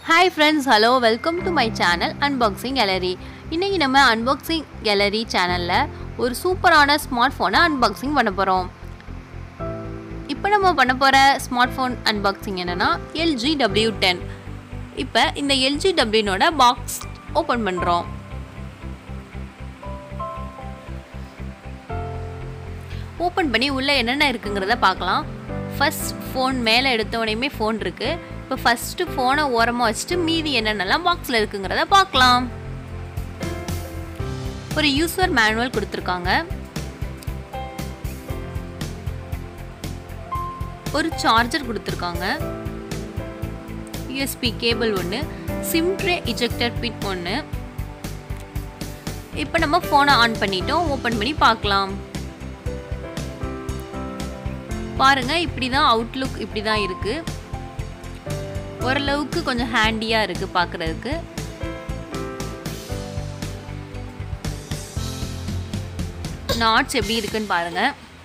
hi friends hello welcome to my channel unboxing gallery இன்றைக்கி நம்ம unboxing gallery சேனலில் ஒரு சூப்பரான ஸ்மார்ட் ஃபோனை அன்பாக்சிங் பண்ண போகிறோம் இப்போ நம்ம பண்ண போகிற ஸ்மார்ட் ஃபோன் அன்பாக்சிங் என்னென்னா எல்ஜி டபிள்யூ டென் இப்போ இந்த எல்ஜி டபிள்யூனோட பாக்ஸ் ஓப்பன் பண்ணுறோம் ஓப்பன் பண்ணி உள்ளே என்னென்ன இருக்குங்கிறத பார்க்கலாம் ஃபஸ்ட் ஃபோன் மேலே எடுத்தோடனேயுமே ஃபோன் இருக்குது இப்போ ஃபஸ்ட்டு ஃபோனை ஓரமாக வச்சுட்டு மீதி என்னென்னலாம் பாக்ஸில் இருக்குங்கிறத பார்க்கலாம் ஒரு யூசர் மேனுவல் கொடுத்துருக்காங்க ஒரு சார்ஜர் கொடுத்துருக்காங்க யூஎஸ்பி கேபிள் ஒன்று சிம் ட்ரே இஜெக்டர் பின் ஒன்று இப்போ நம்ம ஃபோனை ஆன் பண்ணிட்டோம் ஓப்பன் பண்ணி பார்க்கலாம் பாருங்க இப்படி தான் அவுட்லுக் இப்படி தான் இருக்கு ஓரளவுக்கு கொஞ்சம் ஹேண்டியாக இருக்கு பார்க்குறதுக்கு நாட்ஸ் எப்படி இருக்குன்னு பாருங்க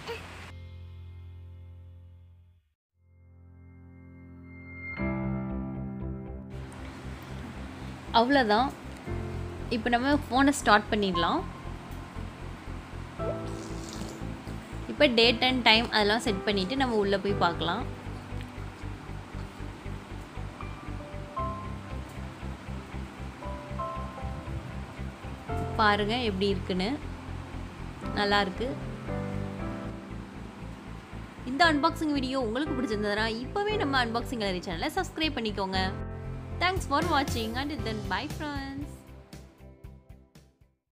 அவ்வளோதான் இப்போ நம்ம ஃபோனை ஸ்டார்ட் பண்ணிடலாம் இப்போ டேட் அண்ட் டைம் அதெல்லாம் செட் பண்ணிவிட்டு நம்ம உள்ளே போய் பார்க்கலாம் பாருங்க எப்படி இருக்குன்னு நல்லா இருக்கு இந்த அன்பாக்சிங் வீடியோ உங்களுக்கு பிடிச்சிருந்ததுன்னா இப்போவே நம்ம அன்பாக்சிங் கேலரி சேனலை சப்ஸ்கிரைப் பண்ணிக்கோங்க தேங்க்ஸ் ஃபார் வாட்சிங் அண்ட் தென் பை ஃப்ரெண்ட்